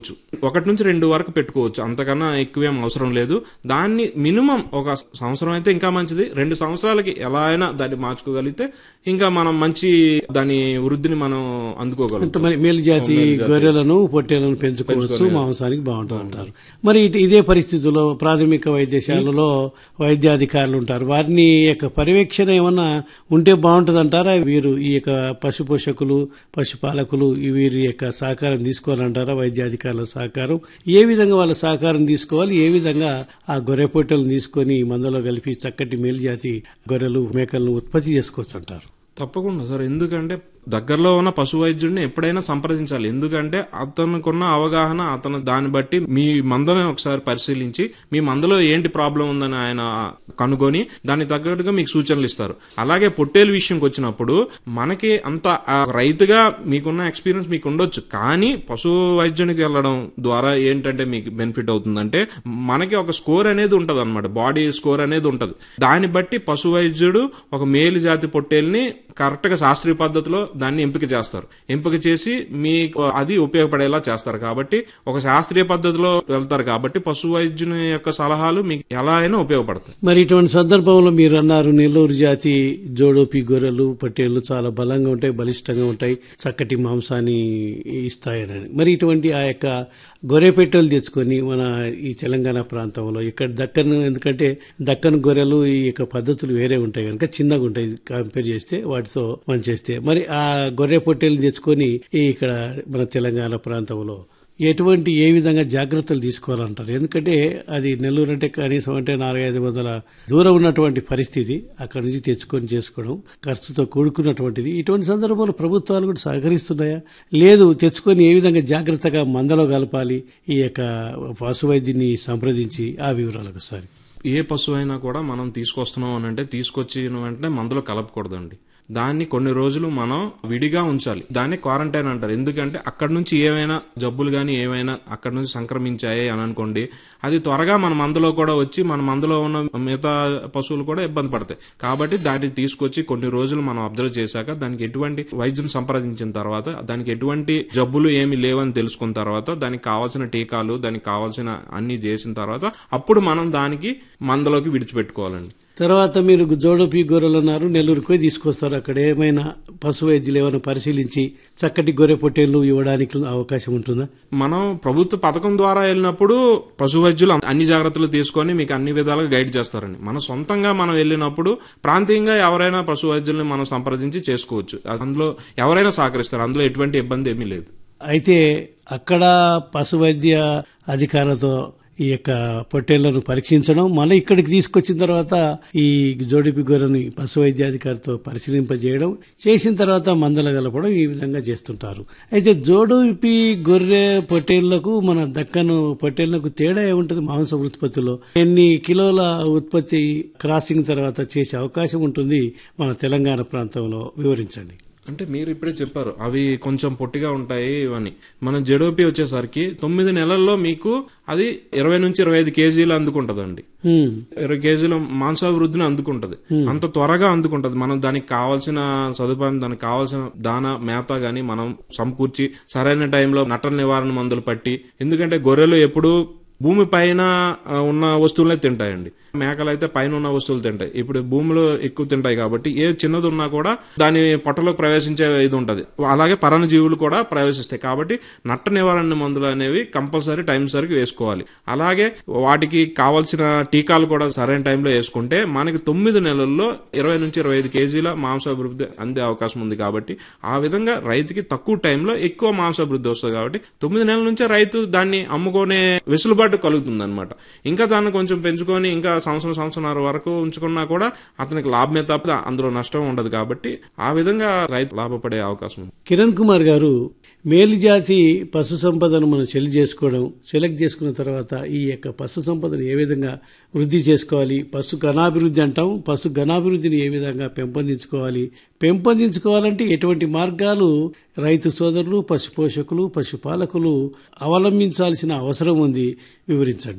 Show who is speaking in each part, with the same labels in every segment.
Speaker 1: ఒకటి నుంచి రెండు వరకు పెట్టుకోవచ్చు అంతకన్నా ఎక్కువేం అవసరం లేదు దాన్ని మినిమం ఒక సంవత్సరం అయితే ఇంకా మంచిది రెండు సంవత్సరాలకి ఎలా అయినా దాన్ని మార్చుకోగలిగితే ఇంకా మనం మంచి దాని వృద్ధిని మనం అందుకోగలుగుతాం
Speaker 2: అంటే మరి మేలు జాతి గొర్రెలను పొట్టేలను పెంచుకోవచ్చు మాంసానికి బాగుంటుంది అంటారు మరి ఇటు- ఇదే పరిస్థితుల్లో ప్రాథమిక వైద్యశాలలో వైద్యాధికారులు ఉంటారు వారిని యొక్క పర్యవేక్షణ ఏమన్నా ఉంటే బాగుంటుంది అంటారా వీరు ఈ యొక్క పశు పోషకులు పశుపాలకులు ఈ వీరి యొక్క సహకారం తీసుకోవాలంటారా వైద్యాధికారుల సహకారం ఏ విధంగా వాళ్ళ సహకారం తీసుకోవాలి ఏ విధంగా ఆ గొర్రె పొట్టెలను తీసుకొని మందలో కలిపి చక్కటి మేలు జాతి గొర్రెలు మేకలను ఉత్పత్తి చేసుకోవచ్చు అంటారు
Speaker 1: తప్పకుండా సార్ ఎందుకంటే దగ్గరలో ఉన్న పశు వైద్యుడిని ఎప్పుడైనా సంప్రదించాలి ఎందుకంటే అతనుకున్న అవగాహన అతను దాన్ని బట్టి మీ మందను ఒకసారి పరిశీలించి మీ మందలో ఏంటి ప్రాబ్లం ఉందని ఆయన కనుగొని దానికి తగ్గట్టుగా మీకు సూచనలు ఇస్తారు అలాగే పొట్టేలు విషయంకి వచ్చినప్పుడు మనకి అంత ఆ రైతుగా మీకున్న ఎక్స్పీరియన్స్ మీకు ఉండొచ్చు కానీ పశు వైద్యునికి వెళ్ళడం ద్వారా ఏంటంటే మీకు బెనిఫిట్ అవుతుందంటే మనకి ఒక స్కోర్ అనేది ఉంటది అనమాట బాడీ స్కోర్ అనేది ఉంటది దాన్ని బట్టి పశు వైద్యుడు ఒక మేలు జాతి పొట్టేల్ని కరెక్ట్ గా శాస్త్రీయ పద్ధతిలో దాన్ని ఎంపిక చేస్తారు ఎంపిక చేసి మీకు అది ఉపయోగపడేలా చేస్తారు కాబట్టి ఒక శాస్త్రీయ పద్ధతిలో వెళ్తారు కాబట్టి పశు వైద్యుని యొక్క సలహాలు మీకు ఎలా అయినా ఉపయోగపడతాయి
Speaker 2: మరి ఇటువంటి సందర్భంలో మీరు అన్నారు నెల్లూరు జాతి జోడోపి గొర్రెలు పట్టేళ్లు చాలా బలంగా ఉంటాయి బలిష్టంగా ఉంటాయి చక్కటి మాంసాన్ని ఇస్తాయని మరి ఇటువంటి ఆ యొక్క గొర్రె పెట్టెలు తెచ్చుకొని మన ఈ తెలంగాణ ప్రాంతంలో ఇక్కడ దక్కన్ ఎందుకంటే దక్కన్ గొర్రెలు ఈ యొక్క పద్ధతులు వేరే ఉంటాయి కనుక చిన్నగా ఉంటాయి కంపేర్ చేస్తే వాటితో మనం చేస్తే మరి ఆ గొర్రె పొట్టేలు తెచ్చుకొని ఈ ఇక్కడ మన తెలంగాణ ప్రాంతంలో ఎటువంటి ఏ విధంగా జాగ్రత్తలు తీసుకోవాలంటారు ఎందుకంటే అది నెల్లూరు అంటే కనీసం అంటే నాలుగైదు వందల దూరం ఉన్నటువంటి పరిస్థితి అక్కడి నుంచి తెచ్చుకొని చేసుకోవడం ఖర్చుతో కూడుకున్నటువంటిది ఇటువంటి సందర్భంలో ప్రభుత్వాలు కూడా సహకరిస్తున్నాయా లేదు తెచ్చుకొని ఏ విధంగా జాగ్రత్తగా మందలో కలపాలి ఈ యొక్క పశు వైద్యుని సంప్రదించి ఆ వివరాలకు ఒకసారి
Speaker 1: ఏ పశువు అయినా కూడా మనం తీసుకొస్తున్నాం అని అంటే తీసుకొచ్చిన వెంటనే మందులో కలపకూడదండి దాన్ని కొన్ని రోజులు మనం విడిగా ఉంచాలి దాన్ని క్వారంటైన్ అంటారు ఎందుకంటే అక్కడ నుంచి ఏమైనా జబ్బులు కానీ ఏమైనా అక్కడ నుంచి సంక్రమించాయి అని అనుకోండి అది త్వరగా మన మందులో కూడా వచ్చి మన మందులో ఉన్న మిగతా పశువులు కూడా ఇబ్బంది పడతాయి కాబట్టి దాన్ని తీసుకొచ్చి కొన్ని రోజులు మనం అబ్జర్వ్ చేశాక దానికి ఎటువంటి వైద్యుని సంప్రదించిన తర్వాత దానికి ఎటువంటి జబ్బులు ఏమి లేవని తెలుసుకున్న తర్వాత దానికి కావాల్సిన టీకాలు దానికి కావాల్సిన అన్ని చేసిన తర్వాత అప్పుడు మనం దానికి మందలోకి విడిచిపెట్టుకోవాలండి
Speaker 2: తర్వాత మీరు జోడోపి గొర్రెలు అన్నారు నెల్లూరుకు పోయి తీసుకొస్తారు అక్కడ ఏమైనా పశు వైద్యులు ఏమైనా పరిశీలించి చక్కటి గొర్రె పొట్టేళ్లు ఇవ్వడానికి అవకాశం ఉంటుందా
Speaker 1: మనం ప్రభుత్వ పథకం ద్వారా వెళ్ళినప్పుడు పశు వైద్యులు అన్ని జాగ్రత్తలు తీసుకొని మీకు అన్ని విధాలుగా గైడ్ చేస్తారండి మన సొంతంగా మనం వెళ్ళినప్పుడు ప్రాంతీయంగా ఎవరైనా పశు వైద్యుల్ని మనం సంప్రదించి చేసుకోవచ్చు అందులో ఎవరైనా సహకరిస్తారు అందులో ఎటువంటి ఇబ్బంది ఏమీ లేదు
Speaker 2: అయితే అక్కడ పశు వైద్య అధికారులతో ఈ యొక్క పొట్టేళ్లను పరీక్షించడం మళ్ళీ ఇక్కడికి తీసుకొచ్చిన తర్వాత ఈ జోడిపి గొర్రెని పశు వైద్యాధికారితో పరిశీలింపజేయడం చేసిన తర్వాత మందల కలపడం ఈ విధంగా చేస్తుంటారు అయితే జోడిపి గొర్రె పొట్టేళ్లకు మన దక్కను పొట్టేళ్లకు తేడా ఏముంటుంది మాంస ఉత్పత్తిలో ఎన్ని కిలోల ఉత్పత్తి క్రాసింగ్ తర్వాత చేసే అవకాశం ఉంటుంది మన తెలంగాణ ప్రాంతంలో వివరించండి
Speaker 1: అంటే మీరు ఇప్పుడే చెప్పారు అవి కొంచెం పొట్టిగా ఉంటాయి ఇవన్నీ మన జడోపి వచ్చేసరికి తొమ్మిది నెలల్లో మీకు అది ఇరవై నుంచి ఇరవై ఐదు కేజీలు అందుకుంటదండి
Speaker 2: హ్మ్.
Speaker 1: ఇరవై కేజీల మాంసాభివృద్ధిని అందుకుంటది అంత త్వరగా అందుకుంటది మనం దానికి కావాల్సిన సదుపాయం దానికి కావాల్సిన దాన మేత గాని మనం సమకూర్చి సరైన టైంలో నట్టల నివారణ మందులు పట్టి ఎందుకంటే గొర్రెలు ఎప్పుడు భూమి పైన ఆ, ఉన్న వస్తువులనే తింటాయండి మేకలు అయితే పైన ఉన్న వస్తువులు తింటాయి ఇప్పుడు భూమిలో ఎక్కువ తింటాయి కాబట్టి ఏ చిన్నది ఉన్నా కూడా దాని పొట్టలోకి ప్రవేశించే ఇది ఉంటది అలాగే పరాన్నజీవులు కూడా ప్రవేశిస్తాయి కాబట్టి నట్ట నివారణ మందులు అనేవి కంపల్సరీ టైం సరికి వేసుకోవాలి అలాగే వాటికి కావాల్సిన టీకాలు కూడా సరైన టైంలో వేసుకుంటే మనకి తొమ్మిది నెలల్లో ఇరవై నుంచి ఇరవై ఐదు కేజీల మాంసాభివృద్ధి అందే అవకాశం ఉంది కాబట్టి ఆ విధంగా రైతుకి తక్కువ టైంలో ఎక్కువ మాంసాభివృద్ధి వస్తుంది కాబట్టి తొమ్మిది నెలల నుంచే రైతు దాన్ని అమ్ముకునే వెసులుబాటు కలుగుతుంది అనమాట ఇంకా దాన్ని కొంచెం పెంచుకొని ఇంకా సంవత్సరం సంవత్సరాల వరకు ఉంచుకున్నా కూడా అతనికి లాభమే తప్ప అందులో నష్టం ఉండదు కాబట్టి ఆ విధంగా రైతు లాభపడే అవకాశం ఉంది
Speaker 2: కిరణ్ కుమార్ గారు మేలు జాతి పశు సంపదను మనం సెలెక్ట్ చేసుకోవడం సెలెక్ట్ చేసుకున్న తర్వాత ఈ యొక్క పశు సంపదను ఏ విధంగా వృద్ధి చేసుకోవాలి పశు గణాభివృద్ధి అంటాం పశు గణాభివృద్ధిని ఏ విధంగా పెంపొందించుకోవాలి పెంపొందించుకోవాలంటే ఎటువంటి మార్గాలు రైతు సోదరులు పశు పోషకులు పశుపాలకులు అవలంబించాల్సిన అవసరం ఉంది వివరించండి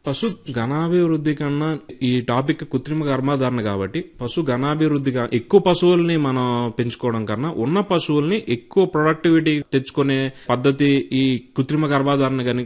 Speaker 1: పశు ఘనాభివృద్ధి కన్నా ఈ టాపిక్ కృత్రిమ గర్భధారణ కాబట్టి పశు ఘనాభివృద్ధి గా- ఎక్కువ పశువుల్ని మనం పెంచుకోవడం కన్నా ఉన్న పశువుల్ని ఎక్కువ ప్రొడక్టివిటీ తెచ్చుకునే పద్ధతి ఈ కృత్రిమ గర్భధారణ గాని